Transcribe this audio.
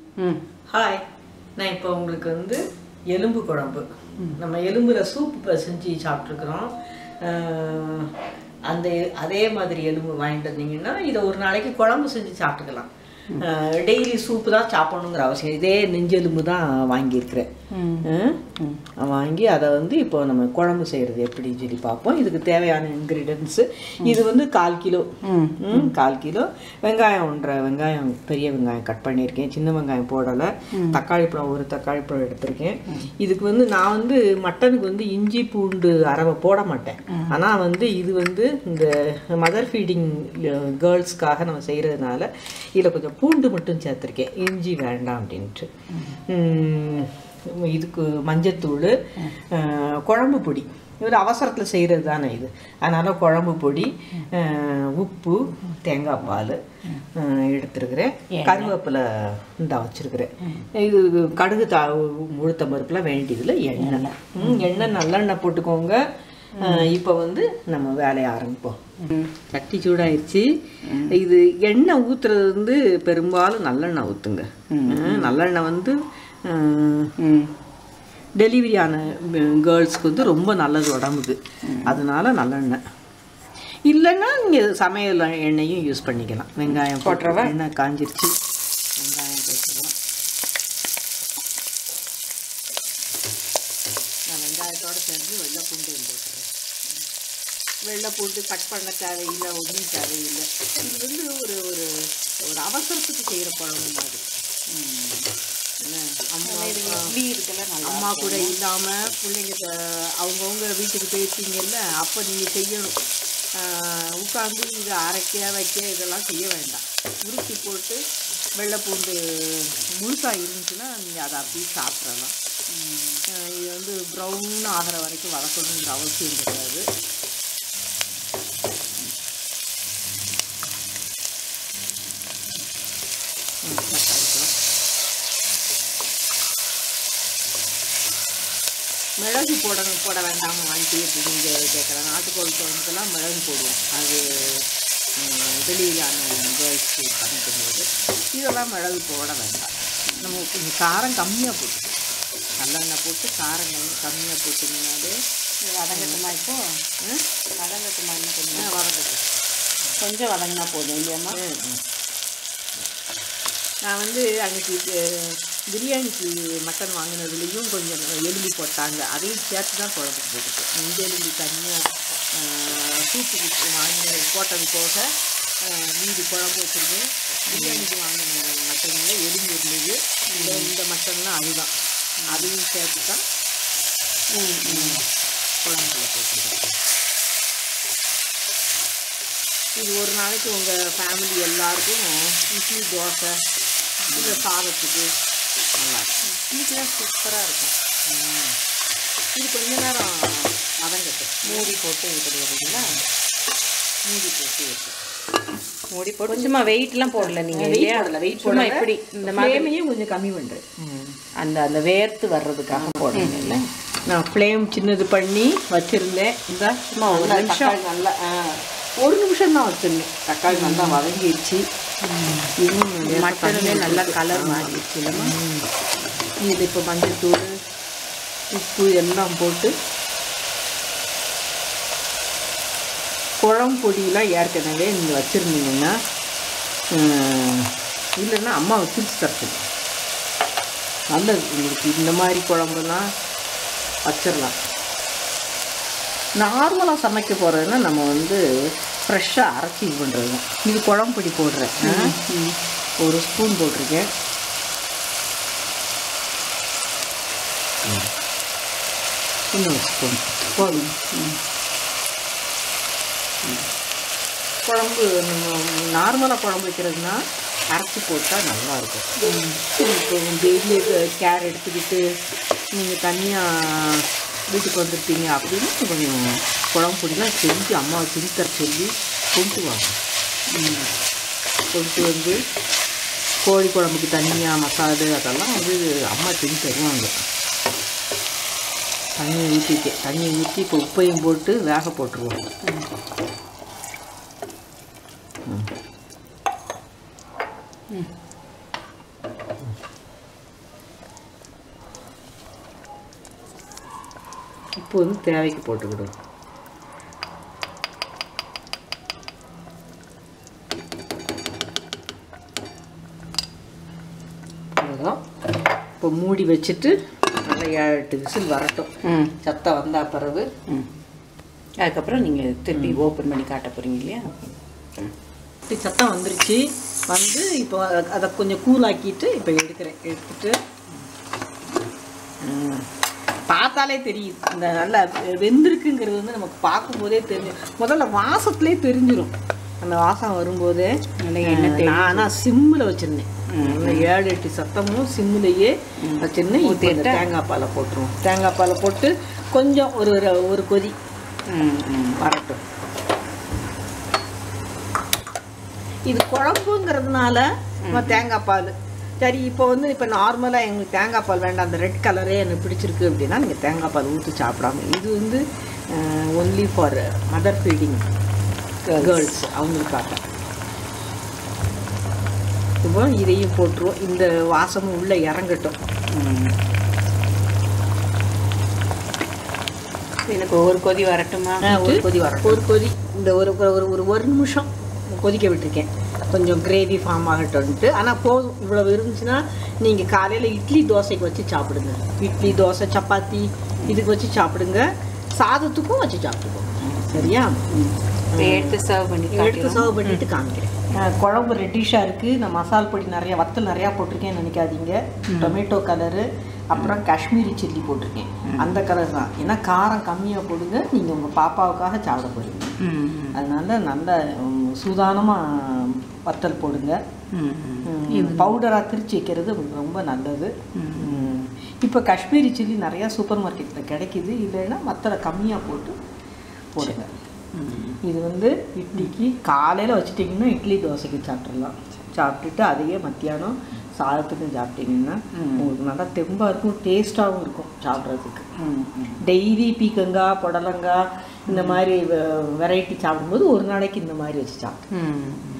ம் ஹாய் நான் இப்போ உங்களுக்கு வந்து எலும்பு குழம்பு நம்ம எலும்புல சூப் இப்போ செஞ்சு சாப்பிட்ருக்குறோம் அந்த அதே மாதிரி எலும்பு வாங்கிட்டு வந்தீங்கன்னா இதை ஒரு நாளைக்கு குழம்பு செஞ்சு சாப்பிட்டுக்கலாம் டெய்லி சூப்பு தான் சாப்பிடணுங்கிற அவசியம் இதே நெஞ்செலும்பு தான் வாங்கியிருக்கிறேன் ம். வாங்கி அதை வந்து இப்போ நம்ம குழம்பு செய்கிறது எப்படின்னு சொல்லி பார்ப்போம் இதுக்கு தேவையான இன்க்ரீடியன்ஸு இது வந்து கால் கிலோ ம், கால் கிலோ வெங்காயம் ஒன்றரை வெங்காயம் பெரிய வெங்காயம் கட் பண்ணியிருக்கேன் சின்ன வெங்காயம் போடலை தக்காளி பழம் ஒரு தக்காளி பழம் எடுத்திருக்கேன் இதுக்கு வந்து நான் வந்து மட்டனுக்கு வந்து இஞ்சி பூண்டு அரவை போட மாட்டேன் ஆனால் வந்து இது வந்து இந்த மதர் ஃபீடிங் கேர்ள்ஸ்க்காக நம்ம செய்கிறதுனால இதில் கொஞ்சம் பூண்டு மட்டும் சேர்த்துருக்கேன் இஞ்சி வேண்டாம் அப்படின்ட்டு ம், இதுக்கு மஞ்சத்தூள் அஹ், குழம்பு பொடி ஒரு அவசரத்தில் செய்கிறது தானே இது அதனால் குழம்பு பொடி அஹ், உப்பு தேங்காய் பால் அஹ், எடுத்துருக்கிறேன் கருவேப்பிலை இந்த வச்சுருக்கிறேன் இது கடுகு தா உளுத்தம் பருப்புலாம் வேண்டியதில்லை எண்ணெய் ம், எண்ணெய் நல்லெண்ணெய் போட்டுக்கோங்க இப்போ வந்து நம்ம வேலையை ஆரம்பிப்போம் சட்டி சூடாயிருச்சு இது எண்ணெய் ஊற்றுறது வந்து பெரும்பாலும் நல்லெண்ணெய் ஊற்றுங்க நல்லெண்ணெய் வந்து அஹ், ம் டெலிவரி ஆன கேர்ள்ஸ்க்கு வந்து ரொம்ப நல்லது உடம்புக்கு அதனால நல்லெண்ணெய் இல்லைன்னா நீங்கள் சமையல் எண்ணெயும் யூஸ் பண்ணிக்கலாம் வெங்காயம் போட்டுறவா எண்ணெய் காஞ்சிருச்சு வெங்காயம் போட்டுடலாம் நான் வெங்காயத்தோட சேர்ந்து வெள்ளை பூண்டு போட்டுறேன் வெள்ளை பூண்டு கட் பண்ண தேவையில்லை ஒன்றும் தேவையில்லை இது வந்து ஒரு ஒரு ஒரு அவசரத்துக்கு செய்கிற குழம்பு மாதிரி என்ன அம்மா இட்லி இருக்குல்ல நல்லா அம்மா கூட இல்லாமல் பிள்ளைங்க த- அவங்கவுங்க வீட்டுக்கு போயிருக்கீங்கல்ல அப்போ நீங்கள் செய்யணும் உட்காந்து இதை அரைக்க வைக்க இதெல்லாம் செய்ய வேண்டாம் உருக்கி போட்டு வெள்ளை பூண்டு முழுசாக இருந்துச்சுன்னா நீங்கள் அதை அப்படியே சாப்பிட்றலாம் ஆஹ் இது வந்து ப்ரௌன் ஆகிற வரைக்கும் வதக்கணுங்கிற அவசியம் கிடையாது ம், தக்காளிக்கலாம். மிளகு போடணும் போட வேண்டாமா ஆண்டி அப்படின்னு இங்கே கேட்குறேன் நாட்டுக்கோழி குழம்புக்கெல்லாம் மிளகு போடுவோம் அது வெளியிலான கேர்ள்ஸ்க்கு சமைக்கும்போது இதெல்லாம் மிளகு போட வேண்டாம் நம்ம கொஞ்சம் காரம் கம்மியாக போட்டு நல்லெண்ணெய் போட்டு காரம் கம்மி கம்மியாக போட்டிங்கனாலே இது வதங்கட்டுமா இப்போ ம், வதங்கட்டுமா இன்னும் ஆ, கொஞ்சம் வதக்கட்டும் கொஞ்சம் வதங்கினா போதும் இல்லையாம்மா ம், ம். நான் வந்து அன்னைக்கு அஹ், பிரியாணிக்கு மட்டன் வாங்கினதுலேயும் கொஞ்சம் எலும்பி போட்டாங்க அதையும் சேர்த்து தான் குழம்புக்கு போட்டுட்டேன் நெஞ்சு எலும்பி தனியாக சூப்புக்கு வாங்கினது போட்டது போக அஹ், மீதி குழம்பு வச்சுருக்கேன் பிரியாணிக்கு வாங்கின மட்டனில் எலும்பி இருந்தது இந்த இந்த மட்டன்லாம் அதுதான் அதையும் சேர்த்து தான் குழம்புல போட்டுருக்கேன் இது ஒரு நாளைக்கு உங்கள் ஃபேமிலி எல்லாருக்கும் இட்லி தோசை இல்லை சாதத்துக்கு நல்லாயிருக்கும் இட்லிக்கெலாம் சூப்பராக இருக்கும் ம். இது கொஞ்ச நேரம் வதங்கட்டும் மூடி போட்டு இது பண்ணிடுறீங்களா மூடி போட்டு வச்சு மூடி போட்டு சும்மா வெயிட்லாம் போடல நீங்கள் வெயிட் இல்லையா போடல வெயிட் சும்மா இப்படி இந்த மாதிரி ஃப்ளேமையும் கொஞ்சம் கம்மி பண்ணுறேன் அந்த அந்த வேர்த்து வர்றதுக்காக போடுறீங்கல்ல நான் ஃப்ளேம் சின்னது பண்ணி வச்சுருந்தேன் இந்த சும்மா ஒரு ஒரு நிமிஷம் நிமிஷம் நல்லா ஆ, ஒரு நிமிஷம் தான் வச்சுருந்தேன் தக்காளி நல்லா வதங்கிடுச்சு இன்னும் லேசா மட்டனுமே தண்ணி நல்லா ஊத்தி- கலர் ஆமா. மாறிடுச்சு இல்லைம்மா இதில் இப்போ மஞ்சத்தூள் உப்பு எல்லாம் போட்டு குழம்பு பொடியெலாம் ஏற்கனவே நீங்கள் வச்சுருந்தீங்கன்னா இல்லைன்னா அம்மா வச்சுட்டு தரணும் நல்லது உங்களுக்கு இந்த மாதிரி குழம்புலாம் வச்சிடலாம் நார்மலாக சமைக்க போகிறதுன்னா நம்ம வந்து ஃப்ரெஷ்ஷாக அரைச்சி இது பண்ணுறது தான் இது குழம்பு பொடி போடுறேன் ஆ? ஒரு ஸ்பூன் போட்டிருக்கேன் இன்னொரு ஸ்பூன் போதும் குழம்பு நார்மலாக குழம்பு வைக்கிறதுனா அரைச்சி போட்டால் நல்லாயிருக்கும் இப்போ டெய்லி கேர் எடுத்துக்கிட்டு நீங்கள் தனியாக வீட்டுக்கு வந்திருப்பீங்க அப்படின்னு கொஞ்சம் குழம்பு பொடிலாம் செஞ்சு அம்மாவை செஞ்சு தர சொல்லி கொண்டு வாங்க ம். கொண்டு வந்து கோழி குழம்புக்கு தனியாக மசாலு அதெல்லாம் வந்து அம்மா செஞ்சு தருவாங்க தண்ணி ஊற்றிட்டு தண்ணி ஊற்றி இப்போ உப்பையும் போட்டு வேக போட்டுருவோம் உப்பு வந்து தேவைக்கு போட்டுக்கிடுவோம் அவ்வளோதான் இப்போ மூடி வச்சுட்டு நல்லா ஏழு எட்டு விசில் வரட்டும் ம் சத்தம் வந்தா பிறகு ம் அதுக்கப்புறம் நீங்கள் திருப்பி ஓப்பன் பண்ணி காட்ட போகிறீங்க இல்லையா இப்படி சத்தம் வந்துருச்சு வந்து இப்போ அத- அதை கொஞ்சம் கூலாக்கிட்டு இப்போ எடுக்கிறேன் எடுத்துட்டு ம், பார்த்தாலே தெரியுது இந்த நல்லா வெந்திருக்குங்கிறது வந்து நமக்கு பார்க்கும்போதே தெரிஞ்சு முதல்ல வாசத்துலேயே தெரிஞ்சிரும் அந்த வாசம் வரும்போதே நல்லா எண்ணெய் அஹ், நான் ஆனால் சிம்மில் வச்சுருந்தேன் நல்லா ஏழு எட்டு சத்தமும் சிம்மிலேயே வச்சுருந்தேன் இப்போ இந்த தேங்காய் பாலை போட்டுருவோம் தேங்காய் பாலை போட்டு கொஞ்சம் ஒரு ஒரு- ஒரு கொதி ம் ம் வரட்டும் இது குழம்புங்கிறதுனால நம்ம தேங்காய் பால் சரி இப்போ வந்து இப்போ நார்மலாக எங்களுக்கு தேங்காய் பால் வேண்டாம் அந்த ரெட் கலரே எனக்கு பிடிச்சிருக்கு அப்படின்னா நீங்கள் தேங்காய் பால் ஊற்றி சாப்பிடாம இது வந்து only for mother feeding girls அவங்களுக்காக இப்போ இதையும் போட்டுருவோம் இந்த வாசமும் உள்ளே இறங்கட்டும் ம். எனக்கு ஒரு கொதி வரட்டுமா ஆ, ஒரு கொதி வரட்டும் ஒரு கொதி இந்த ஒரு ஒரு ஒரு ஒரு நிமிஷம் கொதிக்க விட்டுருக்கேன் கொஞ்சம் கிரேவி ஃபார்ம் ஆகட்டும்ட்டு ஆனால் போதும் இவ்வளவு இருந்துச்சுன்னா நீங்கள் காலையில் இட்லி தோசைக்கு வச்சு சாப்பிடுங்க இட்லி தோசை சப்பாத்தி இதுக்கு வச்சு சாப்பிடுங்க சாதத்துக்கும் வச்சு சாப்பிட்டுக்கோங்க சரியா இப்போ எடுத்து சர்வ் பண்ணி எடுத்து காட்டிடுவோம் சர்வ் பண்ணிட்டு காமிக்கிறேன் அஹ் குழம்பு ரெட்டிஷாக இருக்குது நான் மசால் பொடி நிறைய வத்தல் நிறையா போட்டிருக்கேன்னு நினைக்காதீங்க டொமேட்டோ கலரு அப்புறம் காஷ்மீரி சில்லி போட்டிருக்கேன் அந்த கலர் தான் ஏன்னா காரம் கம்மியாக போடுங்க நீங்கள் உங்கள் பாப்பாவுக்காக சாப்பிட போகிறீங்க ம் அதனால நல்ல உம், சூதானமாக வத்தல் போடுங்க ம் ம் பவுடராக திரிச்சு வைக்கிறது ரொம்ப நல்லது உம், இப்போ காஷ்மீரி சில்லி நிறையா சூப்பர் மார்க்கெட்டில் கிடைக்குது இல்லைன்னா வத்தலை கம்மியாக போட்டு போடுங்க இது வந்து இட்லிக்கு காலையில் வச்சுட்டிங்கன்னா இட்லி தோசைக்கு சாப்பிட்றலாம் சாப்பிட்டுட்டு அதையே மத்தியானம் சாதத்துக்கும் சாப்பிட்டீங்கன்னா உங்களுக்கு நல்லா தெம்பாக இருக்கும் டேஸ்ட்டாகவும் இருக்கும் சாப்பிட்றதுக்கு ம் டெய்லி பீக்கங்காய் புடலங்காய் இந்த மாதிரி வெரைட்டி சாப்பிடும்போது ஒரு நாளைக்கு இந்த மாதிரி வச்சு சாப்பிட்டு ம்